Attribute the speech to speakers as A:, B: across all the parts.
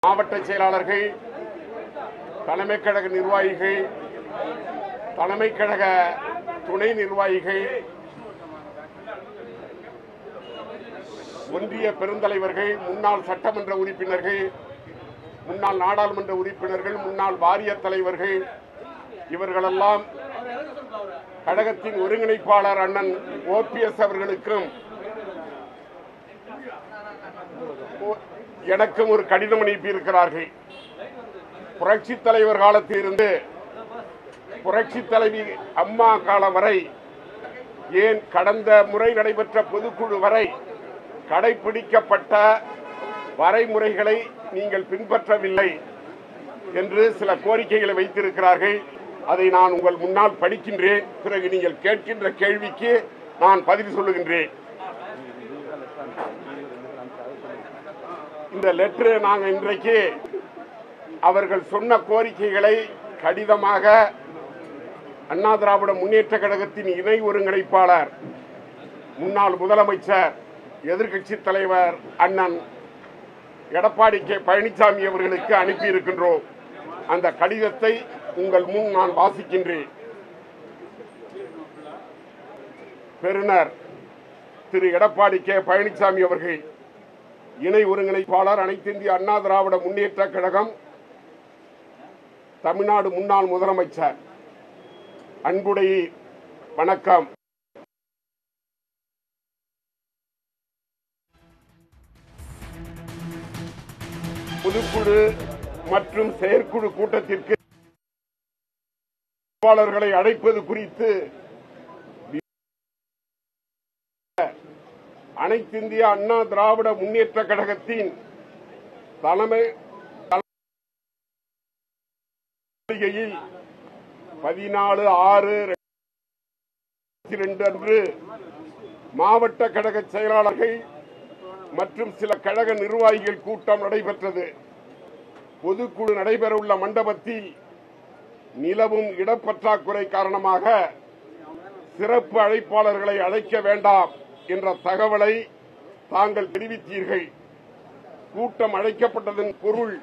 A: மாவட்ட செயலாளர்கள் தலைமை கழக நிர்வாகிகள் தலைமை கழக துணை நிர்வாகிகள் ஒன்றிய பெருந்தலைவர்கள் முன்னாள் சட்டமன்ற உறுப்பினர்கள் முன்னாள் நாடாளுமன்ற உறுப்பினர்கள் முன்னாள் வாரிய தலைவர்கள் இவர்களெல்லாம் கழகத்தின் ஒருங்கிணைப்பாளர் அண்ணன் ஓபிஎஸ் அவர்களுக்கும் ஓ- எனக்கும் ஒரு கடிதம் அனுப்பியிருக்கிறார்கள் புரட்சி தலைவர் காலத்தில் இருந்து புரட்சி தலைவி அம்மா காலம் வரை ஏன் கடந்த முறை நடைபெற்ற பொதுக்குழு வரை கடைபிடிக்கப்பட்ட வரைமுறைகளை நீங்கள் பின்பற்றவில்லை என்று சில கோரிக்கைகளை வைத்திருக்கிறார்கள் அதை நான் உங்கள் முன்னால் படிக்கின்றேன் பிறகு நீங்கள் கேட்கின்ற கேள்விக்கு நான் பதில் சொல்லுகின்றேன் இந்த லெட்டர் நாங்கள் இன்றைக்கு அவர்கள் சொன்ன கோரிக்கைகளை கடிதமாக அண்ணா திராவிட முன்னேற்ற கழகத்தின் இணை ஒருங்கிணைப்பாளர் முன்னாள் முதலமைச்சர் எதிர்க்கட்சி தலைவர் அண்ணன் எடப்பாடி கே பழனிசாமி அவர்களுக்கு அனுப்பியிருக்கின்றோம் அந்த கடிதத்தை உங்கள் முன் நான் வாசிக்கின்றேன் பெறுநர் திரு எடப்பாடி கே பழனிசாமி அவர்கள் இணை ஒருங்கிணைப்பாளர் அனைத்து இந்திய அண்ணா திராவிட முன்னேற்ற கழகம் தமிழ்நாடு முன்னாள் முதலமைச்சர் அன்புடைய வணக்கம் பொதுக்குழு மற்றும் செயற்குழு கூட்டத்திற்கு வேட்பாளர்களை அழைப்பது குறித்து அனைத்து இந்திய அண்ணா திராவிட முன்னேற்ற கழகத்தின் தலைமை மாளிகையில் பதினாலு ஆறு ரெண்டு அன்று மாவட்ட கழக செயலாளர்கள் மற்றும் சில கழக நிர்வாகிகள் கூட்டம் நடைபெற்றது பொதுக்குழு நடைபெறவுள்ள மண்டபத்தில் நிலவும் இடப்பற்றாக்குறை காரணமாக சிறப்பு அழைப்பாளர்களை அழைக்க வேண்டாம் என்ற தகவலை தாங்கள் தெரிவித்தீர்கள் கூட்டம் அழைக்கப்பட்டதன் பொருள்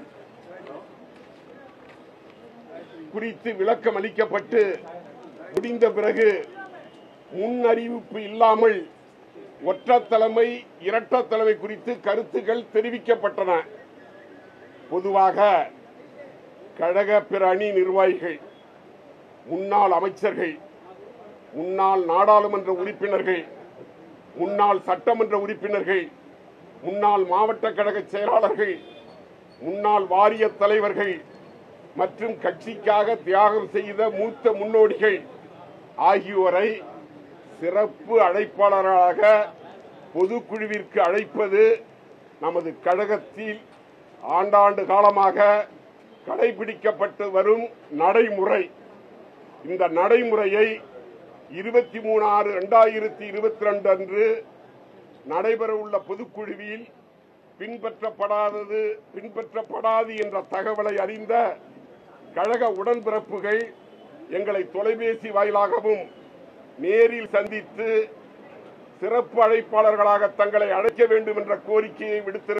A: குறித்து விளக்கம் அளிக்கப்பட்டு முடிந்த பிறகு முன் அறிவிப்பு இல்லாமல் ஒற்ற தலைமை இரட்ட தலைமை குறித்து கருத்துக்கள் தெரிவிக்கப்பட்டன பொதுவாக கழக பிற அணி நிர்வாகிகள் முன்னாள் அமைச்சர்கள் முன்னாள் நாடாளுமன்ற உறுப்பினர்கள் முன்னாள் சட்டமன்ற உறுப்பினர்கள் முன்னாள் மாவட்ட கழக செயலாளர்கள் முன்னாள் வாரிய தலைவர்கள் மற்றும் கட்சிக்காக தியாகம் செய்த மூத்த முன்னோடிகள் ஆகியோரை சிறப்பு அழைப்பாளராக பொதுக்குழுவிற்கு அழைப்பது நமது கழகத்தில் ஆண்டாண்டு காலமாக கடைபிடிக்கப்பட்டு வரும் நடைமுறை இந்த நடைமுறையை இருபத்தி மூணு ஆறு இரண்டாயிரத்தி இருபத்தி ரெண்டு அன்று நடைபெறவுள்ள பொதுக்குழுவில் பின்பற்றப்படாதது பின்பற்றப்படாது என்ற தகவலை அறிந்த கழக உடன்பிறப்புகள் எங்களை தொலைபேசி வாயிலாகவும் நேரில் சந்தித்து சிறப்பு அழைப்பாளர்களாக தங்களை அழைக்க வேண்டும் என்ற கோரிக்கையை விடுத்திரு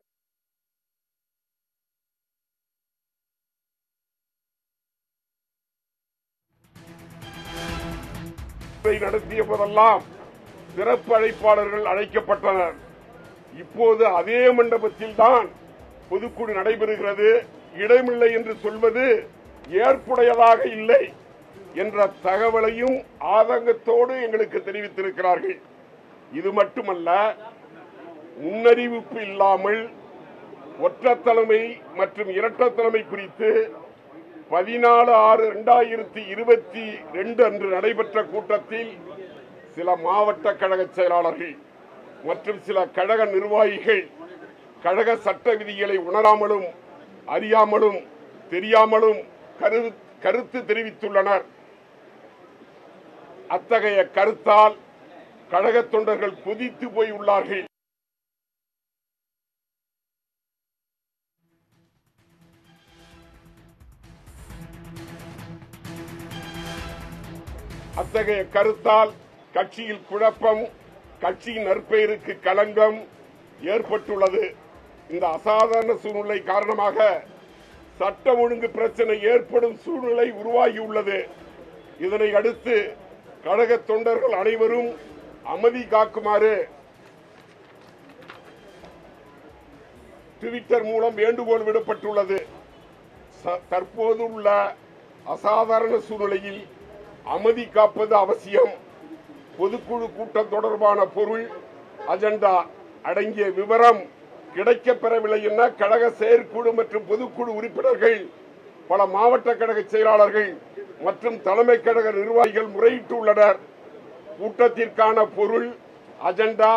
A: இதை நடத்திய போதெல்லாம் சிறப்பு அழைப்பாளர்கள் அழைக்கப்பட்டனர் இப்போது அதே மண்டபத்தில் தான் பொதுக்குழு நடைபெறுகிறது இடமில்லை என்று சொல்வது ஏற்புடையதாக இல்லை என்ற தகவலையும் ஆதங்கத்தோடு எங்களுக்கு தெரிவித்திருக்கிறார்கள் இது மட்டுமல்ல முன்னறிவிப்பு இல்லாமல் ஒற்ற தலைமை மற்றும் இரட்ட தலைமை குறித்து பதினாலு ஆறு இரண்டாயிரத்தி இருபத்தி ரெண்டு அன்று நடைபெற்ற கூட்டத்தில் சில மாவட்ட கழக செயலாளர்கள் மற்றும் சில கழக நிர்வாகிகள் கழக சட்ட விதிகளை உணராமலும் அறியாமலும் தெரியாமலும் கரு- கருத்து தெரிவித்துள்ளனர் அத்தகைய கருத்தால் கழக தொண்டர்கள் கொதித்து போய் உள்ளார்கள் அத்தகைய கருத்தால் கட்சியில் குழப்பம் கட்சியின் நற்பெயருக்கு களங்கம் ஏற்பட்டுள்ளது இந்த அசாதாரண சூழ்நிலை காரணமாக சட்டம் ஒழுங்கு பிரச்சனை ஏற்படும் சூழ்நிலை உருவாகியுள்ளது இதனை அடுத்து கழக தொண்டர்கள் அனைவரும் அமைதி காக்குமாறு ட்விட்டர் மூலம் வேண்டுகோள் விடப்பட்டுள்ளது ச- தற்போது உள்ள அசாதாரண சூழ்நிலையில் அமைதி காப்பது அவசியம் பொதுக்குழு கூட்டம் தொடர்பான பொருள் அஜெண்டா அடங்கிய விவரம் கிடைக்கப் பெறவில்லை என கழக செயற்குழு மற்றும் பொதுக்குழு உறுப்பினர்கள் பல மாவட்ட கழக செயலாளர்கள் மற்றும் தலைமை கழக நிர்வாகிகள் முறையிட்டுள்ளனர் கூட்டத்திற்கான பொருள் அஜெண்டா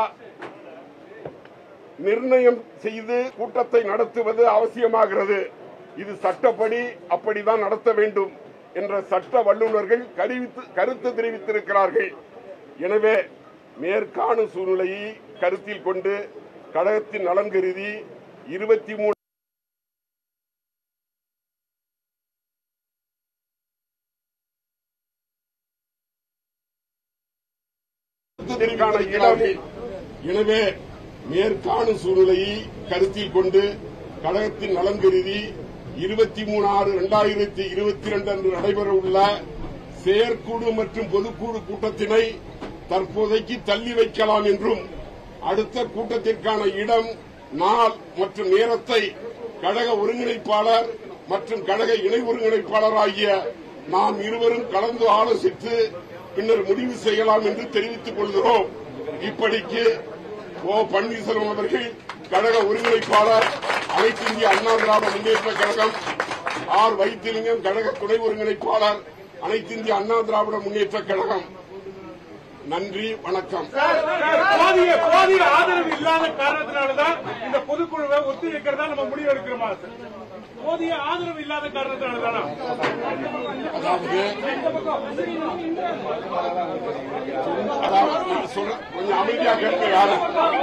A: நிர்ணயம் செய்து கூட்டத்தை நடத்துவது அவசியமாகிறது இது சட்டப்படி அப்படிதான் நடத்த வேண்டும் என்ற சட்ட வல்லுநர்கள் கருவித்து- கருத்து தெரிவித்திருக்கிறார்கள் எனவே மேற்காணும் சூழ்நிலையை கருத்தில் கொண்டு கழகத்தின் நலன் கருதி இருபத்தி மூணு இதற்கான இடம் எனவே மேற்காணும் சூழ்நிலையை கருத்தில் கொண்டு கழகத்தின் நலன் கருதி இருபத்தி மூணு ஆறு இரண்டாயிரத்தி இருபத்தி ரெண்டு அன்று நடைபெற உள்ள செயற்குழு மற்றும் பொதுக்குழு கூட்டத்தினை தற்போதைக்கு தள்ளி வைக்கலாம் என்றும் அடுத்த கூட்டத்திற்கான இடம் நாள் மற்றும் நேரத்தை கழக ஒருங்கிணைப்பாளர் மற்றும் கழக இணை ஒருங்கிணைப்பாளர் ஆகிய நாம் இருவரும் கலந்து ஆலோசித்து பின்னர் முடிவு செய்யலாம் என்று தெரிவித்துக் கொள்கிறோம் இப்படிக்கு ஓ பன்னீர்செல்வம் அவர்கள் கழக ஒருங்கிணைப்பாளர் அனைத்து இந்திய அண்ணா திராவிட முன்னேற்ற கழகம் ஆர் வைத்திலிங்கம் கழக துணை ஒருங்கிணைப்பாளர் அனைத்து இந்திய அண்ணா திராவிட முன்னேற்ற கழகம் நன்றி வணக்கம்
B: போதிய போதிய ஆதரவு இல்லாத காரணத்தினாலதான் இந்த பொதுக்குழுவை ஒத்தி வைக்கிறதா நம்ம முடிவு எடுக்கிறோமா சார்? போதிய ஆதரவு இல்லாத காரணத்தினாலதானா
A: அதாவது அதாவது நான் சொல்ற- கொஞ்சம் அமைதியா கேட்க யாரும்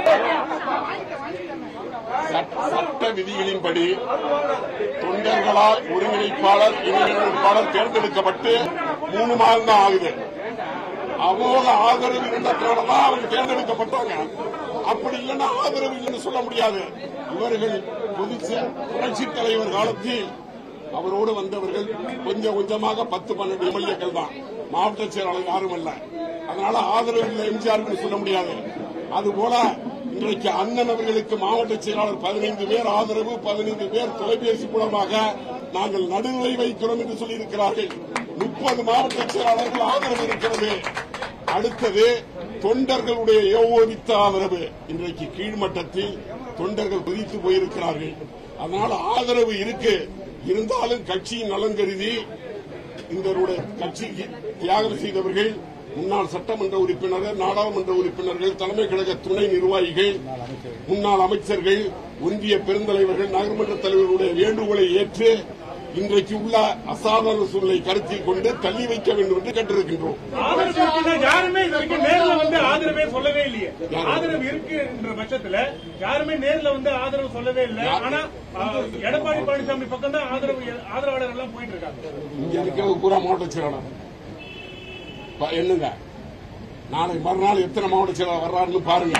A: சட்ட- சட்ட விதிகளின்படி தொண்டர்களால் ஒருங்கிணைப்பாளர் இணை ஒருங்கிணைப்பாளர் தேர்ந்தெடுக்கப்பட்டு மூணு மாதம் தான் ஆகுது அமோக ஆதரவு இருந்ததுனாலதான் அவங்க தேர்ந்தெடுக்கப்பட்டாங்க அப்படி இல்லைன்னா ஆதரவு இல்லைன்னு சொல்ல முடியாது இவர்கள் பொதுச்ச புரட்சி தலைவர் காலத்தில் அவரோடு வந்தவர்கள் கொஞ்சம் கொஞ்சமாக பத்து பன்னெண்டு எம்எல்ஏக்கள் தான் மாவட்ட செயலாளர் யாரும் அல்ல அதனால ஆதரவு இல்லை எம்ஜிஆர் சொல்ல முடியாது அதுபோல இன்றைக்கு அண்ணன் அவர்களுக்கு மாவட்ட செயலாளர் பதினைந்து பேர் ஆதரவு பதினைந்து பேர் தொலைபேசி மூலமாக நாங்கள் நடுநிலை வைக்கிறோம் என்று சொல்லியிருக்கிறார்கள் முப்பது மாவட்ட செயலாளர்கள் ஆதரவு இருக்கிறது அடுத்தது தொண்டர்களுடைய ஏகோபித்த ஆதரவு இன்றைக்கு கீழ்மட்டத்தில் தொண்டர்கள் குதித்து போயிருக்கிறார்கள் அதனால ஆதரவு இருக்கு இருந்தாலும் கட்சியின் நலன் கருதி இந்த கட்சிக்கு தியாகம் செய்தவர்கள் முன்னாள் சட்டமன்ற உறுப்பினர்கள் நாடாளுமன்ற உறுப்பினர்கள் தலைமை கழக துணை நிர்வாகிகள் முன்னாள் அமைச்சர்கள் ஒன்றிய பெருந்தலைவர்கள் நகர்மன்ற தலைவர்களுடைய வேண்டுகோளை ஏற்று இன்றைக்கு உள்ள அசாதாரண சூழ்நிலை கருத்தில் கொண்டு தள்ளி வைக்க வேண்டும் என்று கேட்டிருக்கின்றோம்
B: ஆதரவு இருக்குன்னா யாருமே இது வரைக்கும் நேர்ல வந்து ஆதரவே சொல்லவே இல்லையே ஆதரவு இருக்குன்ற பட்சத்துல யாருமே நேர்ல வந்து ஆதரவு சொல்லவே இல்லை ஆனா ஆ, எடப்பாடி பழனிசாமி பக்கம் தான் ஆதரவு ஆதரவாளர் எல்லாம் போயிட்டு இருக்காங்க
A: இங்க இருக்கிறது பூரா மாவட்ட செயலாளர் ப- என்னங்க நாளை மறுநாள் எத்தனை மாவட்ட செயலாளர் வர்றாருன்னு பாருங்க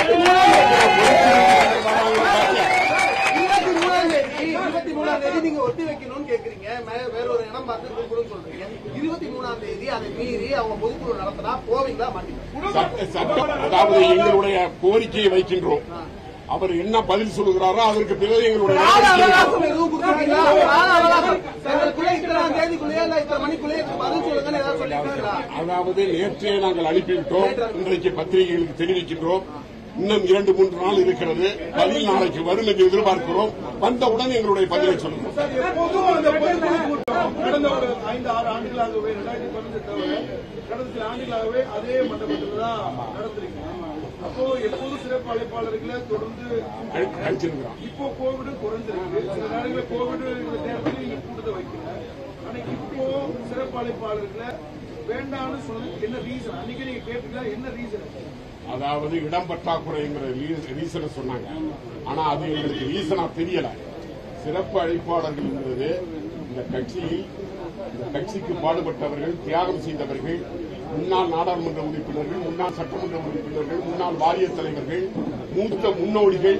C: இருபத்தி மூணாம் தேதி இருபத்தி மூணாம் தேதி நீங்க ஒத்தி வைக்கணும்னு கேக்குறீங்க மே- வேற ஒரு இடம் பார்த்து கொடுக்கணும்னு சொல்றீங்க இருபத்தி மூணாம் தேதி அதை மீறி அவங்க பொதுக்குழு நடத்தினா போவீங்களா மாட்டீங்களா
A: சட்ட- சட்டம் அதாவது எங்களுடைய கோரிக்கையை வைக்கின்றோம் அவர் என்ன பதில் சொல்லுகிறாரோ அதற்கு பிறகு எங்களுடைய
C: கால
A: நடவடிக்கை
C: அவகாசம் எதுவும் கொடுத்துருக்கீங்களா கால அவகாசம் எங்களுக்குள்ள இத்தனாம் தேதிக்குள்ளேயே இல்ல இத்தனை மணிக்குள்ளேயே பதில் சொல்லுங்கன்னு ஏதாவது சொல்லிருக்கீங்களா
A: அதாவது நேற்றே நாங்கள் அனுப்பிவிட்டோம் இன்றைக்கு பத்திரிகைகளுக்கு தெரிவிக்கின்றோம் இன்னும் இரண்டு மூன்று நாள் இருக்கிறது பதில் நாளைக்கு வரும் என்று எதிர்பார்க்கிறோம் வந்தவுடன் எங்களுடைய பதிலை சொல்லுங்கள்
B: எப்போதும் அந்த பொதுக்குழு கூட்டம் கடந்த ஒரு ஐந்து ஆறு ஆண்டுகளாகவே ரெண்டாயிரத்தி பதினஞ்சு தவிர கடந்த சில ஆண்டுகளாகவே அதே மண்டபத்தில் தான் நடத்திருக்கீங்க அப்போ எப்போதும் சிறப்பு அழைப்பாளர்களை தொடர்ந்து
A: அழி- அழிச்சிருக்கிறோம்
B: இப்போ கோவிட் குறைஞ்சிருக்கு சில நேரங்களில் கோவிட் நேரத்தில் நீங்க கூட்டத்தை வைக்கல ஆனா இப்போ சிறப்பு அழைப்பாளர்களை வேண்டாம்னு சொன்னது என்ன ரீசன் அன்னைக்கு நீங்க கேட்டீங்களா என்ன ரீசன்
A: அதாவது இடம் பற்றாக்குறைங்கிற ரீசனை சொன்னாங்க ஆனா அது எங்களுக்கு ரீசனா தெரியல சிறப்பு அழைப்பாளர்கள் என்பது இந்த கட்சியில் இந்த கட்சிக்கு பாடுபட்டவர்கள் தியாகம் செய்தவர்கள் முன்னாள் நாடாளுமன்ற உறுப்பினர்கள் முன்னாள் சட்டமன்ற உறுப்பினர்கள் முன்னாள் வாரிய தலைவர்கள் மூத்த முன்னோடிகள்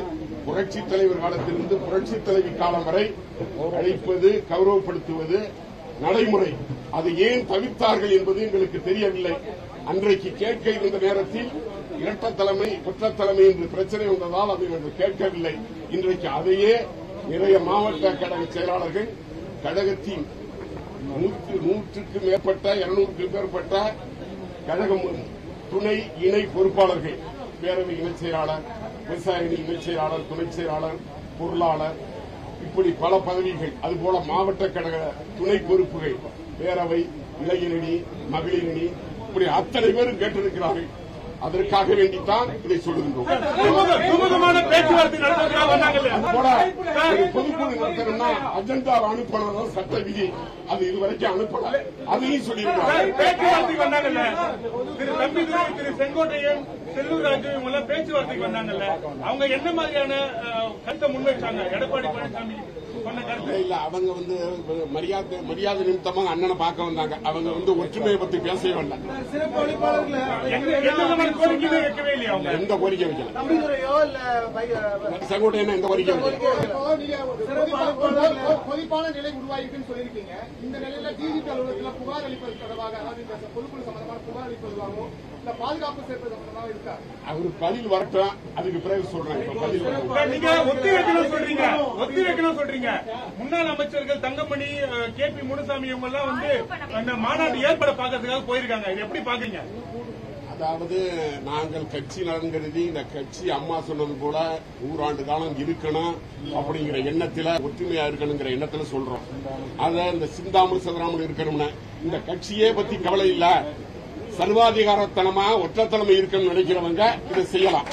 A: புரட்சி தலைவர் காலத்திலிருந்து புரட்சி தலைவி காலம் வரை அழைப்பது கௌரவப்படுத்துவது நடைமுறை அதை ஏன் தவிர்த்தார்கள் என்பது எங்களுக்கு தெரியவில்லை அன்றைக்கு கேட்க இருந்த நேரத்தில் இரட்ட தலைமை குற்ற தலைமை என்று பிரச்சனை வந்ததால் அதை நாங்கள் கேட்கவில்லை இன்றைக்கு அதையே நிறைய மாவட்ட கழக செயலாளர்கள் கழகத்தின் நூற்று நூற்றுக்கு மேற்பட்ட இருநூறுக்கு மேற்பட்ட கழகம் துணை இணை பொறுப்பாளர்கள் பேரவை இணைச் செயலாளர் விவசாய அணி இணைச் செயலாளர் துணைச் செயலாளர் பொருளாளர் இப்படி பல பதவிகள் அதுபோல மாவட்ட கழக துணை பொறுப்புகள் பேரவை இளைஞரணி மகளிரணி இப்படி அத்தனை பேரும் கேட்டிருக்கிறார்கள் அதற்காக வேண்டித்தான் இதை சொல்லுகின்றோம்
B: சுமூக- சுமூகமான பேச்சுவார்த்தை நடத்துவதற்காக வந்தாங்கல்ல
A: போல ஒரு பொதுக்குழு நடத்தணும்னா அஜெண்டா அனுப்பணும் சட்ட விதி அது இதுவரைக்கும் அனுப்பல அதையும் சொல்லியிருக்காங்க
B: பேச்சுவார்த்தைக்கு வந்தாங்கல்ல திரு தம்பிதுரை திரு செங்கோட்டையன் செல்லூர் ராஜு இவங்க எல்லாம் பேச்சுவார்த்தைக்கு வந்தாங்கல்ல அவங்க என்ன மாதிரியான அஹ், கருத்தை முன்வைச்சாங்க எடப்பாடி பழனிசாமி சொன்ன கருத்து
A: இல்ல அவங்க வந்து மரியாதை மரியாதை நிமித்தமாக அண்ணனை பார்க்க வந்தாங்க அவங்க வந்து ஒற்றுமையை பத்தி பேசவே இல்லை
C: சிறப்பு அழைப்பாளர்ல
B: எந்த எந்த விதமான கோரிக்கையுமே வைக்கவே இல்லையா அவங்க
A: எந்த கோரிக்கை வைக்கல
C: தம்பிதுரையோ இல்ல பை-
A: செங்கோட்டையன் எந்த கோரிக்கை வைக்கல
D: இப்போ நீங்க ஒரு கொதிப்பா- ஒரு கொ- கொதிப்பான நிலை உருவாகிருக்குன்னு சொல்லியிருக்கீங்க இந்த நிலையில டிஜிபி அலுவலகத்துல புகார் அளிப்பது தொடர்பாக அதாவது இந்த பொதுக்குழு சம்பந்தமான புகார் அளிப்பதுவாகவும் இல்ல பாதுகாப்பு சேர்ப்பது சம்பந்தமாக இருக்கா
A: அவரு பதில் வரட்டும் அதுக்கு பிறகு சொல்றேன் இப்ப பதில் வரட்டும்.
B: இப்ப நீங்க ஒத்தி வைக்கணும் சொல்றீங்க ஒத்தி வைக்கணும் சொல்றீங்க முன்னாள் அமைச்சர்கள் தங்கமணி கே பி முனுசாமி இவங்க எல்லாம் வந்து அந்த மாநாடு ஏற்பட பாக்கிறதுக்காக போயிருக்காங்க இது எப்படி பாக்குறீங்க
A: அதாவது நாங்கள் கட்சி நலன் கருதி இந்த கட்சி அம்மா சொன்னது போல நூறாண்டு காலம் இருக்கணும் அப்படிங்கிற எண்ணத்துல ஒற்றுமையா இருக்கணுங்கிற எண்ணத்துல சொல்றோம் அத இந்த சிந்தாமல் சதுராமல் இருக்கணும்னு இந்த கட்சியே பத்தி கவலை இல்ல சர்வாதிகாரத்தனமா ஒற்றத்தலைமை இருக்கணும்னு நினைக்கிறவங்க இதை செய்யலாம்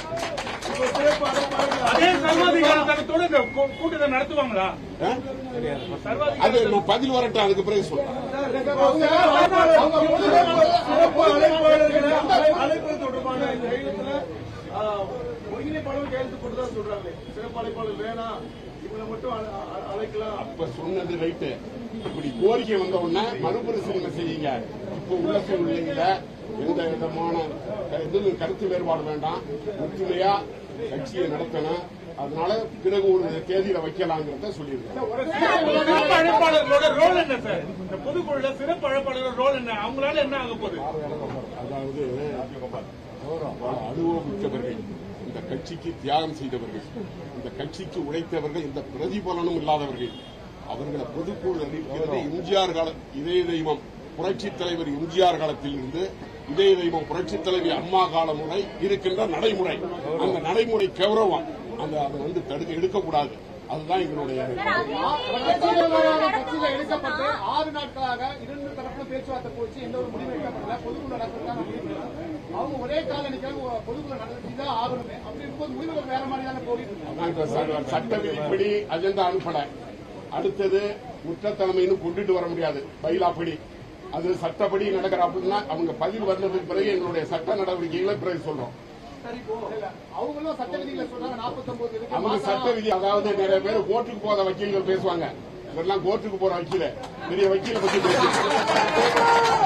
B: அதே சர்வாதிகாரத்தனத்தோட இந்த கூ- கூட்டத்தை நடத்துவாங்களா
A: ஆ?
B: சர்வாதிகார
A: அது நான் பதில் வரட்டும் அதுக்கு பிறகு சொல்றேன்
D: அவங்க அவங்க பொதுக்குழு
C: சிறப்பு அழைப்பாளர்களை அழை- அழைப்பது தொடர்பான இந்த கையெழுத்துல ஆஹ், ஒருங்கிணைப்பாளர் கையெழுத்து போட்டு தான் சொல்றாங்க சிறப்பு அழைப்பாளர் வேணாம் இவங்களை மட்டும் அழ- அழ- அழைக்கலாம்
A: அப்ப சொன்னது ரைட்டு இப்படி கோரிக்கை வந்த உடனே மறுபரிசீலனை செய்யுங்க இப்ப உள்ள சூழ்நிலையில எந்த விதமான எதுவும் கருத்து வேறுபாடு வேண்டாம் ஒற்றுமையா கட்சியை நடத்தணும் அதனால பிறகு ஒரு தேதியில வைக்கலாங்கிறத சொல்லியிருக்கேன்
B: சிறப்பு அழைப்பாளர்களோட ரோல் என்ன சார் இந்த பொதுக்குழுல சிறப்பு அழைப்பாளர்களோட ரோல் என்ன அவங்களால என்ன ஆக போகுது
A: அதாவது அனுபவமிக்கவர்கள் இந்த கட்சிக்கு தியாகம் செய்தவர்கள் இந்த கட்சிக்கு உழைத்தவர்கள் இந்த பிரதிபலனும் இல்லாதவர்கள் அவர்களை பொதுக்குழு அறிவிக்கிறது எம்ஜிஆர் கால இதய தெய்வம் புரட்சி தலைவர் எம்ஜிஆர் காலத்தில் இருந்து இதய தெய்வம் புரட்சி தலைவி அம்மா காலம் முறை இருக்கின்ற நடைமுறை அந்த நடைமுறை கௌரவம் அந்த அதை வந்து தடுக்க எடுக்கக்கூடாது அதுதான் எங்களுடைய
D: கட்சியில கட்சியில எடுக்கப்பட்டு ஆறு நாட்களாக இரண்டு தரப்புல பேச்சுவார்த்தை போச்சு எந்த ஒரு முடிவு எடுக்கப்படல பொதுக்குழு நடக்கிறதா அவங்க ஒரே கால நினைக்கிறாங்க பொதுக்குழு நடத்திதான் ஆகணுமே அப்படி இருக்கும்போது முடிவுகள் வேற மாதிரி தானே போயிட்டு இருக்கு
A: அதான் இப்ப ச- சட்ட விதிப்படி அஜெண்டா அனுப்பல அடுத்தது குற்றத்தலைமைன்னு கொண்டுட்டு வர முடியாது பயிலாப்படி அது சட்டப்படி நடக்கிற அப்படின்னா அவங்க பதில் வந்ததுக்கு பிறகு எங்களுடைய சட்ட நடவடிக்கைகளை பிறகு சொல்றோம்
D: இல்ல, அவங்களும் சட்ட விதிகளை சொல்றாங்க நாற்பத்தி இருக்கு
A: அவங்க சட்ட விதி அதாவது நிறைய பேர் கோர்ட்டுக்கு போற வக்கீல்கள் பேசுவாங்க இவரெல்லாம் கோர்ட்டுக்கு போற வக்கீல பெரிய வக்கீல பத்தி பேசுவாங்க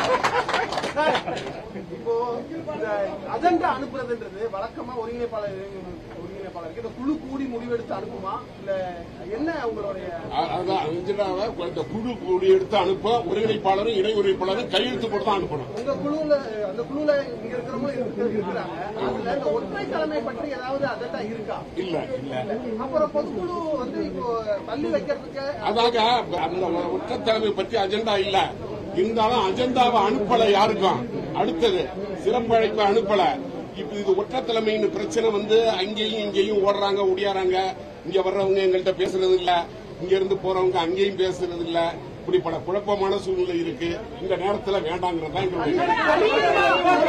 C: இப்போ இந்த அஜெண்டா அனுப்புறதுன்றது வழக்கமா ஒருங்கிணைப்பாளர் ஒருங்கிணைப்பாளருக்கு இந்த குழு கூடி முடிவெடுத்து அனுப்புமா இல்ல என்ன உங்களுடைய
A: அ- அதான் அஞ்சலாவை இந்த குழு கூடி எடுத்து அனுப்ப ஒருங்கிணைப்பாளரும் இணை ஒருங்கிணைப்பாளரும் கையெழுத்து போட்டு தான் அனுப்பணும்
C: உங்க குழுல அந்த குழுல இங்க இருக்கிறவங்க இருக்கிற- இருக்கிறாங்க அதுல இந்த ஒற்றை தலைமை பற்றி ஏதாவது அஜெண்டா இருக்கா
A: இல்ல இல்ல
C: அப்புறம் பொதுக்குழு வந்து இப்போ தள்ளி வைக்கிறதுக்கு
A: அதாக அந்த ஒற்றை தலைமை பற்றி அஜெண்டா இல்ல இருந்தாலும் அஜெண்டாவை அனுப்பல யாருக்கும் அடுத்தது சிறப்பு அழைப்பு அனுப்பல இப்ப இது ஒற்றை தலைமையின் பிரச்சனை வந்து அங்கேயும் இங்கேயும் ஓடுறாங்க ஒடியாறாங்க இங்க வர்றவங்க எங்கள்கிட்ட பேசுறது இல்ல இங்க இருந்து போறவங்க அங்கேயும் பேசுறது இல்ல இப்படி பல குழப்பமான சூழ்நிலை இருக்கு இந்த நேரத்துல வேண்டாங்கிறது தான் எங்களுடைய கருத்து.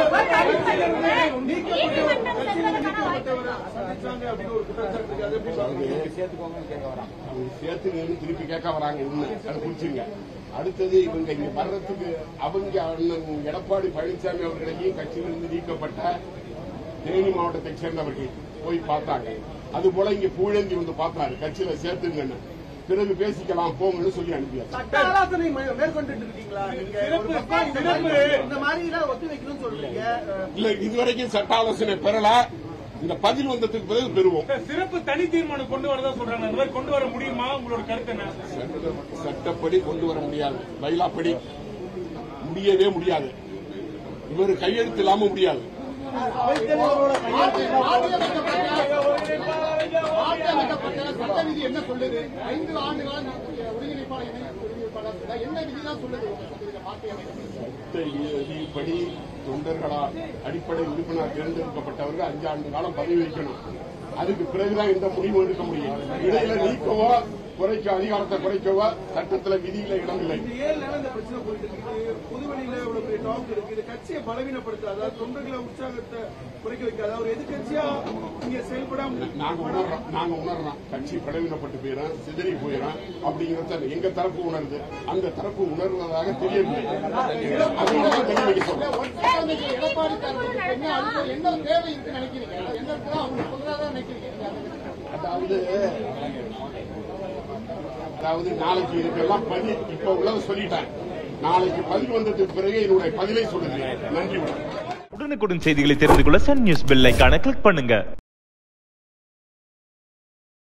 C: சந்திச்சாங்க அப்படின்னு ஒரு குற்றச்சாட்டு இருக்கு அது எப்படி பாக்குறீங்க?
A: அவங்க சேர்த்துங்கன்னு திருப்பி கேட்க வராங்க இன்னும் அதை புடிச்சுங்க அடுத்தது இவங்க இங்க வர்றதுக்கு அவங்க அண்ணன் எடப்பாடி பழனிசாமி அவர்களையும் கட்சியிலிருந்து நீக்கப்பட்ட தேனி மாவட்டத்தைச் சேர்ந்தவர்கள் போய் பார்த்தாங்க அது போல இங்க பூழந்தி வந்து பார்த்தாரு கட்சியில சேர்த்துங்கன்னு பிறகு பேசிக்கலாம் போங்கன்னு சொல்லி அனுப்பியாச்சு
C: சட்ட ஆலோசனை மே- மேற்கொண்டுட்டு இருக்கீங்களா நீங்க ஒரு பக்கம் இந்த மாதிரி இந்த மாதிரி எல்லாம் ஒத்தி வைக்கணும்னு சொல்றீங்க அஹ்,
A: இல்ல இதுவரைக்கும் சட்ட ஆலோசனை பெறல இந்த பதில் வந்ததுக்கு பிறகு பெறுவோம்
B: சார், சிறப்பு தனி தீர்மானம் கொண்டு வரதா சொல்றாங்க அந்த மாதிரி கொண்டு வர முடியுமா உங்களோட கருத்து என்ன
A: சட்ட- சட்டப்படி கொண்டு வர முடியாது பைலாப்படி முடியவே முடியாது இவர் கையெழுத்து இல்லாம முடியாது
D: மாற்றியமைக்கப்பட்ட சட்ட விதி என்ன சொல்லுது ஐந்து ஆண்டுகால ஒருங்கிணைப்பாளர் இணை ஒருங்கிணைப்பாளர் சொல்ல என்ன விதிதான் சொல்லுது உங்க சட்டவிதியில மாற்றியமைக்கப்பட்ட
A: விதிப்படி தொண்டர்களால் அடிப்படை உறுப்பினர் தேர்ந்தெடுக்கப்பட்டவர்கள் அஞ்சு ஆண்டு காலம் பதவி வைக்கணும் அதுக்கு பிறகுதான் இந்த முடிவு எடுக்க முடியும் இடையில நீக்கவோ குறைக்க அதிகாரத்தை குறைக்கவோ சட்டத்துல விதியில இடமில்லை
C: இந்த ஏழு நாள் இந்த பிரச்சனை போயிட்டு இருக்கு பொதுவெளியில இவ்வளவு பெரிய டாக் இருக்கு இது கட்சியை பலவீனப்படுத்தாதா தொண்டர்களை உற்சாகத்தை குறைக்க வைக்காதா ஒரு எதிர்கட்சியா இங்க செயல்படாம
A: நாங்க உணர்றோம் நாங்க உணர்றோம் கட்சி பலவீனப்பட்டு போயிடும் சிதறி போயிடும் அப்படிங்கறத எங்க தரப்பு உணருது அந்த தரப்பு உணர்வதாக தெரியவில்லை அதனால தெரிய வைக்க சொல்றோம்
D: ஒற்றையாண்மைக்கு எடப்பாடி தரப்புக்கு என்ன அழுத்தம் என்ன தேவை இருக்குன்னு நினைக்கிறீங்க என்ன இருக்குதோ அவங்க சொல்றதா நினைக்கிறீங்க
A: அதாவது அதாவது நாளைக்கு இதுக்கெல்லாம் பதில் இப்ப உள்ளத சொல்லிட்டேன் நாளைக்கு பதில் வந்ததுக்கு பிறகு என்னுடைய பதிலை சொல்லுகிறேன் நன்றி வணக்கம்
E: உடனுக்குடன் செய்திகளை தெரிந்து கொள்ள சன் நியூஸ் பெல் ஐகானை கிளிக் பண்ணுங்க